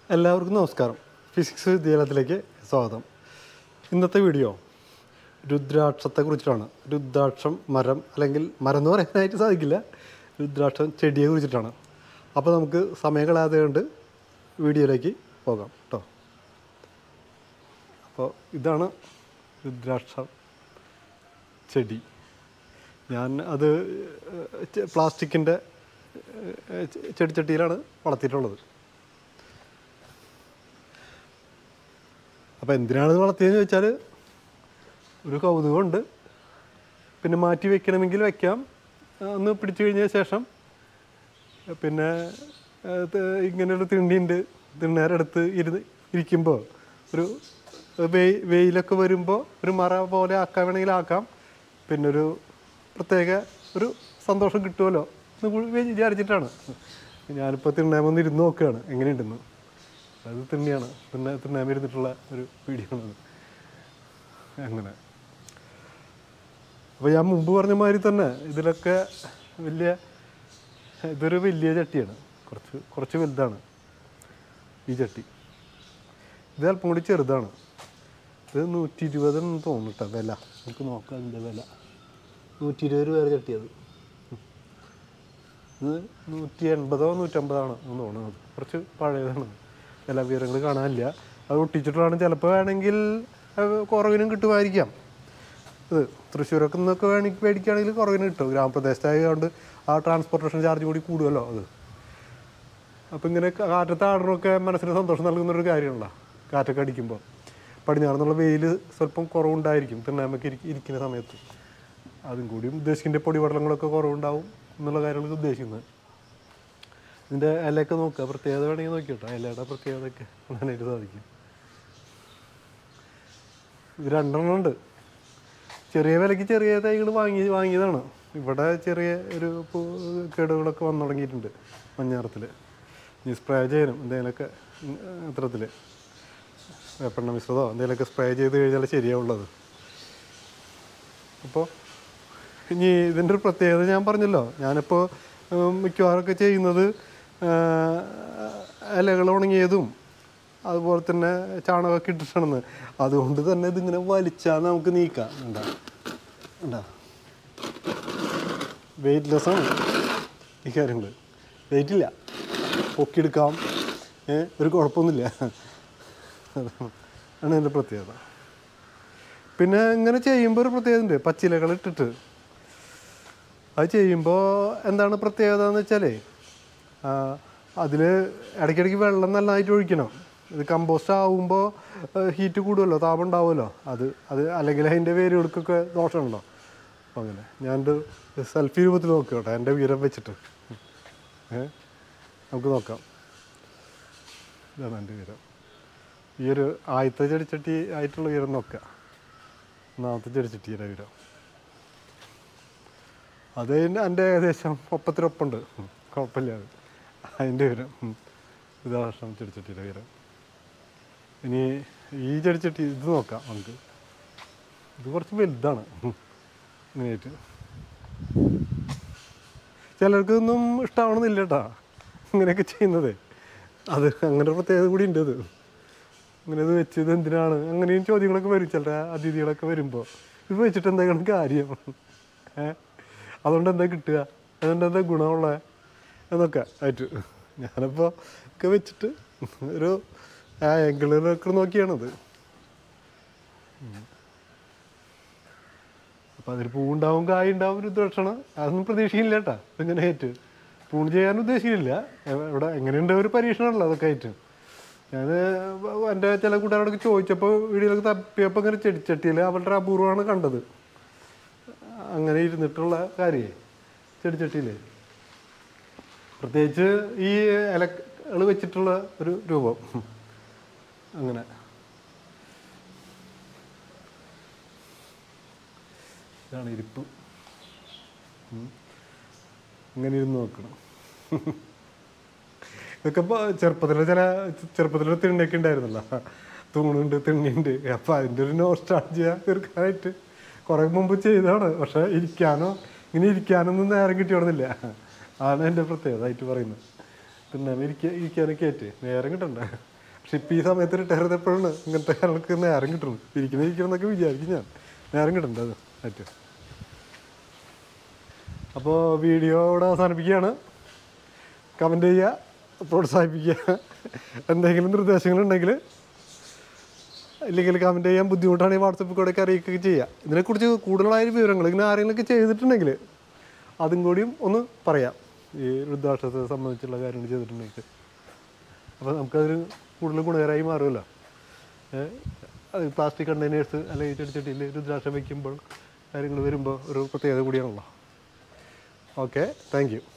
എല്ലാവർക്കും നമസ്കാരം ഫിസിക്സ് വിദ്യാലയത്തിലേക്ക് സ്വാഗതം ഇന്നത്തെ വീഡിയോ രുദ്രാക്ഷത്തെക്കുറിച്ചിട്ടാണ് രുദ്രാക്ഷം മരം അല്ലെങ്കിൽ മരം എന്ന് പറയാനായിട്ട് സാധിക്കില്ല രുദ്രാക്ഷം ചെടിയെ കുറിച്ചിട്ടാണ് അപ്പോൾ നമുക്ക് സമയം കളയാതെ കൊണ്ട് വീഡിയോയിലേക്ക് പോകാം കേട്ടോ അപ്പോൾ ഇതാണ് രുദ്രാക്ഷം ചെടി ഞാൻ അത് പ്ലാസ്റ്റിക്കിൻ്റെ ചെടിച്ചട്ടിയിലാണ് വളർത്തിയിട്ടുള്ളത് അപ്പോൾ എന്തിനാണ് ഇത് വളർത്തിയതെന്ന് ചോദിച്ചാൽ ഒരു കൗതുകമുണ്ട് പിന്നെ മാറ്റി വെക്കണമെങ്കിൽ വെക്കാം ഒന്ന് പിടിച്ചു കഴിഞ്ഞ ശേഷം പിന്നെ ഏഹ്, ത- ഇങ്ങനെയൊരു തിണ്ടിയുണ്ട് തിണ്ണേരെടുത്ത് ഇരുന്ന് ഇരിക്കുമ്പോൾ ഒരു വെയി വെയിലൊക്കെ വരുമ്പോൾ ഒരു മറ പോലെ ആക്കാൻ വേണമെങ്കിൽ ആക്കാം പിന്നെ ഒരു പ്രത്യേക ഒരു സന്തോഷം കിട്ടുമല്ലോ എന്ന് കൂടി വിചാരിച്ചിട്ടാണ് ഞാനിപ്പോൾ തിണ്ണാമെന്ന് ഇരുന്ന് നോക്കുകയാണ് എങ്ങനെയുണ്ടെന്ന് അത് തിണ്ണിയാണ് തിണ്ണ തിണ്ണാമ ഇരുന്നിട്ടുള്ള ഒരു വീഡിയോ ആണത് അങ്ങനെ അപ്പോൾ ഞാൻ മുമ്പ് പറഞ്ഞ മാതിരി തന്നെ ഇതിലൊക്കെ വലിയ ഇതൊരു വലിയ ചട്ടിയാണ് കുറച്ച് കുറച്ച് വലുതാണ് ഈ ചട്ടി ഇത് അല്പം കൂടി ചെറുതാണ് ഇത് നൂറ്റി ഇരുപതെന്ന് തോന്നിട്ട വില നമുക്ക് നോക്കാം അതിൻ്റെ വില നൂറ്റി ഇരുപത് രൂപ ചട്ടിയത് ഇത് നൂറ്റി എൺപതോ നൂറ്റമ്പതാണോ എന്ന് തോന്നുന്നത് കുറച്ച് പഴയതാണ് വില വിവരങ്ങൾ കാണാനില്ല അത് ഒട്ടിച്ചിട്ടുള്ളതാണ് ചിലപ്പോൾ വേണമെങ്കിൽ അത് കുറവിനും കിട്ടുമായിരിക്കാം ഇത് തൃശ്ശൂരൊക്കെ നിന്നൊക്കെ വേണമെങ്കിൽ മേടിക്കുകയാണെങ്കിൽ കുറവിന് കിട്ടും ഗ്രാമപ്രദേശത്തായതുകൊണ്ട് ആ ട്രാൻസ്പോർട്ടേഷൻ ചാർജ് കൂടി കൂടുമല്ലോ അത് അപ്പം ഇങ്ങനെ കാറ്റത്ത് ആടണമൊക്കെ മനസ്സിന് സന്തോഷം നൽകുന്നൊരു കാര്യമുള്ള കാറ്റൊക്കെ അടിക്കുമ്പോൾ പടിഞ്ഞാറന്നുള്ള വെയിൽ സ്വല്പം കുറവുണ്ടായിരിക്കും തിണ്ണാമൊക്കെ ഇരിക്ക ഇരിക്കുന്ന സമയത്ത് അതും കൂടി ഉദ്ദേശിക്കുന്ന പൊടിപടലങ്ങളൊക്കെ കുറവുണ്ടാവും എന്നുള്ള കാര്യങ്ങളൊക്കെ ഉദ്ദേശിക്കുന്നത് ഇതിൻ്റെ ഇലയൊക്കെ നോക്കുക പ്രത്യേകത വേണമെങ്കിൽ നോക്കി കേട്ടോ ഇലയുടെ പ്രത്യേകതയൊക്കെ കാണാനായിട്ട് സാധിക്കും ഇത് രണ്ടെണ്ണം ഉണ്ട് ചെറിയ വിലയ്ക്ക് ചെറിയ തൈകൾ വാങ്ങി വാങ്ങിയതാണ് ഇവിടെ ചെറിയ ഒരു പൂ- കേടുകളൊക്കെ വന്നു തുടങ്ങിയിട്ടുണ്ട് മഞ്ഞാറത്തിൽ ഇനി സ്പ്രേ ചെയ്യണം എന്തെങ്കിലുമൊക്കെ അത്തരത്തിൽ വേപ്പെണ്ണ മിശ്രിതമോ എന്തെങ്കിലുമൊക്കെ സ്പ്രേ ചെയ്ത് കഴിഞ്ഞാൽ ശരിയാവുള്ളത് അപ്പോൾ ഇനി ഇതിൻ്റെ ഒരു പ്രത്യേകത ഞാൻ പറഞ്ഞല്ലോ ഞാനിപ്പോൾ ഉം, മിക്കവാറൊക്കെ ചെയ്യുന്നത് ഇലകൾ ഉണങ്ങിയതും അതുപോലെ തന്നെ ചാണകമൊക്കെ ഇട്ടിട്ടാണെന്ന് അതുകൊണ്ട് തന്നെ ഇതിങ്ങനെ വലിച്ചാൽ നമുക്ക് നീക്കാം ഉണ്ടാ ഉണ്ടാ വെയിറ്റ്ലെസ് ആണ് ഈ കാര്യങ്ങൾ വെയിറ്റ് ഇല്ല പൊക്കിയെടുക്കാം ഏ, ഒരു കുഴപ്പമൊന്നുമില്ല അതാണ് ആണ് ഇതിൻ്റെ പ്രത്യേകത പിന്നെ ഇങ്ങനെ ചെയ്യുമ്പോൾ ഒരു പ്രത്യേകത ഉണ്ട് പച്ചിലകൾ ഇട്ടിട്ട് അത് ചെയ്യുമ്പോൾ എന്താണ് പ്രത്യേകത എന്ന് വെച്ചാലേ അതിൽ ഇടയ്ക്കിടയ്ക്ക് വെള്ളം നല്ലതായിട്ട് ഒഴിക്കണം ഇത് കമ്പോസ്റ്റ് ആവുമ്പോൾ ഹീറ്റ് കൂടുമല്ലോ താപം ഉണ്ടാവുമല്ലോ അത് അത് അല്ലെങ്കിൽ അതിൻ്റെ വേരുകൾക്കൊക്കെ ദോഷമുണ്ടോ അപ്പം അങ്ങനെ ഞാനൊരു സെൽഫി രൂപത്തിൽ നോക്കിയോട്ടെ എൻ്റെ ഉയരം വെച്ചിട്ട് ഏ നമുക്ക് നോക്കാം ഇതാണ് എൻ്റെ ഉയരം ഈ ഒരു ആദ്യത്തെ ചെടിച്ചട്ടി ആയിട്ടുള്ള ഉയരം നോക്കുക ഒന്നാമത്തെ ചെടിച്ചട്ടിയുടെ ഉയരം അത് എൻ്റെ എൻ്റെ ഏകദേശം ഒപ്പത്തിനൊപ്പമുണ്ട് ഉം, കുഴപ്പമില്ലാതെ അതിൻ്റെ ഉയരം ഉം. ഇതാ വർഷം ചെടിച്ചട്ടിയുടെ ഉയരം ഇനി ഈ ചെടിച്ചട്ടി ഇത് നോക്കാം നമുക്ക് ഇത് കുറച്ച് വലുതാണ് ഉം. ഇങ്ങനെയായിട്ട് ചിലർക്ക് ഒന്നും ഇഷ്ടമാവണമെന്നില്ല കേട്ടാ ഇങ്ങനെയൊക്കെ ചെയ്യുന്നത് അത് അങ്ങനെ ഒരു പ്രത്യേകത കൂടി ഉണ്ട് ഇത് ഇങ്ങനെ ഇത് വെച്ചത് എന്തിനാണ് അങ്ങനെയും ചോദ്യങ്ങളൊക്കെ വരും ചില അതിഥികളൊക്കെ വരുമ്പോൾ ഇത് വെച്ചിട്ട് എന്തെങ്കിലും കാര്യം ഏ അതുകൊണ്ട് എന്താ കിട്ടുക അതുകൊണ്ട് എന്താ ഗുണമുള്ള എന്നൊക്കെ ആയിട്ട് ഞാനപ്പോൾ ഒക്കെ വെച്ചിട്ട് ഒരു ആ എങ്കിലൊക്കെ നോക്കിയാണത് അപ്പം അതിൽ പൂവുണ്ടാവും കായ ഉണ്ടാവും ഒരു ദോഷണം അതൊന്നും പ്രതീക്ഷിക്കില്ല കേട്ടാ ഇങ്ങനെ ആയിട്ട് പൂൺ ചെയ്യാൻ ഉദ്ദേശിക്കില്ല എവ- ഇവിടെ എങ്ങനെയുണ്ട് ഒരു പരീക്ഷണമല്ലോ അതൊക്കെ ആയിട്ട് ഞാൻ എൻ്റെ ചില കൂട്ടുകാരോടൊക്കെ ചോദിച്ചപ്പോൾ വീഡിയോയിലൊക്കെ തപ്പിയപ്പോൾ ഇങ്ങനെ ചെടിച്ചട്ടിയിൽ അവളുടെ അപൂർവമാണ് കണ്ടത് അങ്ങനെ ഇരുന്നിട്ടുള്ള കാര്യമേ ചെടിച്ചട്ടിയിൽ പ്രത്യേകിച്ച് ഈ ഇലകൾ വെച്ചിട്ടുള്ള ഒരു രൂപം അങ്ങനെ ഇതാണ് ഇരിപ്പ് ഉം. ഇങ്ങനെ ഇരുന്ന് നോക്കണം ഇതൊക്കെ ഇപ്പോൾ ചെറുപ്പത്തിലെ ചില ചെറുപ്പത്തിലൊരു തിണ്ണയൊക്കെ ഉണ്ടായിരുന്നല്ലോ തൂണുണ്ട് തിണ്ണിയുണ്ട് അപ്പോൾ അതിൻ്റെ ഒരു നോസ്റ്റാൾജിയ തീർക്കാനായിട്ട് കുറേ മുമ്പ് ചെയ്തതാണ് പക്ഷെ ഇരിക്കാനോ ഇങ്ങനെ ഇരിക്കാനൊന്നും നേരം കിട്ടിയോണമെന്നില്ല അതാണ് എൻ്റെ പ്രത്യേകത ആയിട്ട് പറയുന്നത് പിന്നെ ഇരിക്ക ഇരിക്കാനൊക്കെ ആയിട്ട് നേരം കിട്ടണ്ടേ പക്ഷെ ഇപ്പം ഈ സമയത്ത് റിട്ടയർ ചെയ്തപ്പോഴാണ് ഇങ്ങനത്തെ കാര്യങ്ങൾക്ക് നേരം കിട്ടുന്നത് ഇരിക്കുന്ന ഇരിക്കണം എന്നൊക്കെ വിചാരിക്കും ഞാൻ നേരം കിട്ടണ്ട അത് പറ്റും അപ്പോൾ വീഡിയോ ഇവിടെ അവസാനിപ്പിക്കുകയാണ് കമൻറ്റ് ചെയ്യുക പ്രോത്സാഹിപ്പിക്കുക എന്തെങ്കിലും നിർദ്ദേശങ്ങളുണ്ടെങ്കിൽ ഇല്ലെങ്കിൽ കമൻറ്റ് ചെയ്യാൻ ബുദ്ധിമുട്ടാണെങ്കിൽ വാട്സപ്പിൽ കൂടെ ഒക്കെ അറിയിക്കുകയൊക്കെ ചെയ്യുക ഇതിനെക്കുറിച്ച് കൂടുതലായ വിവരങ്ങൾ ഇങ്ങനെ ആരെങ്കിലുമൊക്കെ ചെയ്തിട്ടുണ്ടെങ്കിൽ അതും കൂടിയും ഒന്ന് പറയാം ഈ വൃദ്ധാശ്രമത്തെ സംബന്ധിച്ചുള്ള കാര്യങ്ങൾ ചെയ്തിട്ടുണ്ടെങ്കിൽ അപ്പോൾ നമുക്കതൊരു കൂടുതൽ ഗുണകരമായി മാറുമല്ലോ ഏഹ് അത് പ്ലാസ്റ്റിക് കണ്ടെയ്നേഴ്സ് അല്ലെങ്കിൽ ചെടിച്ചട്ടിയിൽ രുദ്രാക്ഷം വയ്ക്കുമ്പോൾ കാര്യങ്ങൾ വരുമ്പോൾ ഒരു പ്രത്യേകത കൂടിയാണല്ലോ ഓക്കെ താങ്ക് യു